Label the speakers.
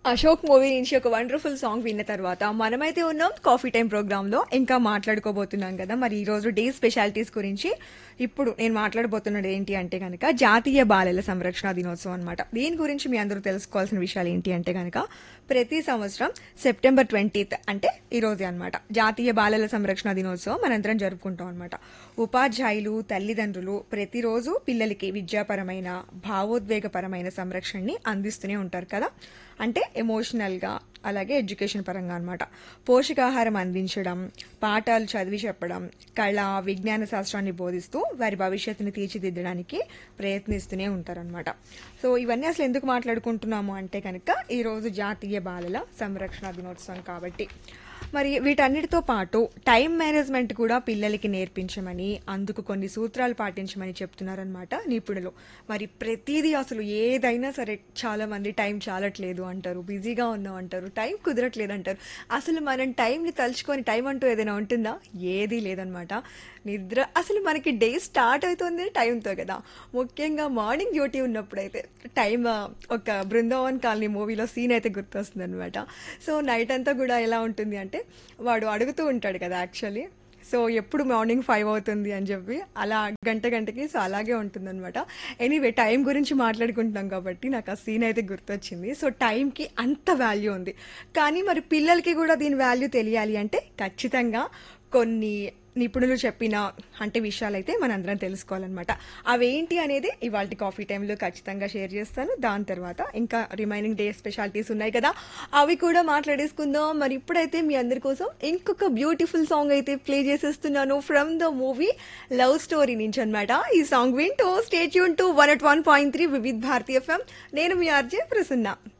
Speaker 1: Ashok movie నుంచి ఒక wonderful song విన్న తర్వాత మనమైతే ఉన్నాం కాఫీ టైం ప్రోగ్రామ్ లో ఇంకా మాట్లాడుకోబోతున్నాం కదా మరి ఈ రోజు డే స్పెషాలిటీస్ గురించి ఇప్పుడు నేను మాట్లాడబోతున్నది ఏంటి అంటే కనుక జాతీయ బాలల సంరక్షణ దినోత్సవం అనమాట దీని గురించి మీ అందరూ తెలుసుకోవాల్సిన విషయాలు ఏంటి అంటే కనుక ప్రతి సంవత్సరం సెప్టెంబర్ ట్వంటీత్ అంటే ఈ రోజే అనమాట జాతీయ బాలల సంరక్షణ దినోత్సవం మనందరం జరుపుకుంటాం అనమాట ఉపాధ్యాయులు తల్లిదండ్రులు ప్రతిరోజు పిల్లలకి విద్యాపరమైన భావోద్వేగపరమైన సంరక్షణని అందిస్తూనే ఉంటారు కదా అంటే ఎమోషనల్గా అలాగే ఎడ్యుకేషన్ పరంగా అనమాట పోషకాహారం అందించడం పాఠాలు చదివి చెప్పడం కళ విజ్ఞాన శాస్త్రాన్ని బోధిస్తూ వారి భవిష్యత్తుని తీర్చిదిద్దడానికి ప్రయత్నిస్తూనే ఉంటారనమాట సో ఇవన్నీ అసలు ఎందుకు మాట్లాడుకుంటున్నాము అంటే కనుక ఈరోజు జాతీయ బాలల సంరక్షణ దినోత్సవం కాబట్టి మరి వీటన్నిటితో పాటు టైం మేనేజ్మెంట్ కూడా పిల్లలకి నేర్పించమని అందుకు కొన్ని సూత్రాలు పాటించమని చెప్తున్నారనమాట నిపుణులు మరి ప్రతిదీ అసలు ఏదైనా సరే చాలా మంది టైం చాలట్లేదు అంటారు బిజీగా ఉన్నాం అంటారు టైం కుదరట్లేదు అంటారు అసలు మనం టైంని తలుచుకొని టైం అంటూ ఏదైనా ఉంటుందా ఏదీ లేదనమాట నిద్ర అసలు మనకి డే స్టార్ట్ అవుతుంది టైంతో కదా ముఖ్యంగా మార్నింగ్ డ్యూటీ ఉన్నప్పుడైతే టైం ఆ, ఒక బృందావన్ కాలనీ మూవీలో సీన్ అయితే గుర్తొస్తుంది అనమాట సో నైట్ అంతా కూడా ఎలా ఉంటుంది అంటే వాడు అడుగుతూ ఉంటాడు కదా యాక్చువల్లీ సో ఎప్పుడు మార్నింగ్ ఫైవ్ అవుతుంది అని చెప్పి అలా గంట గంటకి సో అలాగే ఉంటుంది అనమాట ఎనీవే టైం గురించి మాట్లాడుకుంటున్నాం కాబట్టి నాకు ఆ సీన్ అయితే గుర్తొచ్చింది సో టైంకి అంత వాల్యూ ఉంది కానీ మరి పిల్లలకి కూడా దీని వాల్యూ తెలియాలి అంటే ఖచ్చితంగా కొన్ని నిపుణులు చెప్పిన అంటే విషయాలైతే మనందరం తెలుసుకోవాలన్నమాట అవేంటి అనేది ఇవాళ కాఫీ టైంలో ఖచ్చితంగా షేర్ చేస్తాను దాని తర్వాత ఇంకా రిమైనింగ్ డే స్పెషాలిటీస్ ఉన్నాయి కదా అవి కూడా మాట్లాడేసుకుందాం మరి ఇప్పుడైతే మీ అందరి కోసం ఇంకొక బ్యూటిఫుల్ సాంగ్ అయితే ప్లే చేసేస్తున్నాను from the movie Love Story నుంచి అనమాట ఈ సాంగ్ వింటూ స్టేట్ యూన్ to one at one point three Vividh Bharati FM నేను మీ ఆర్జే ప్రసన్న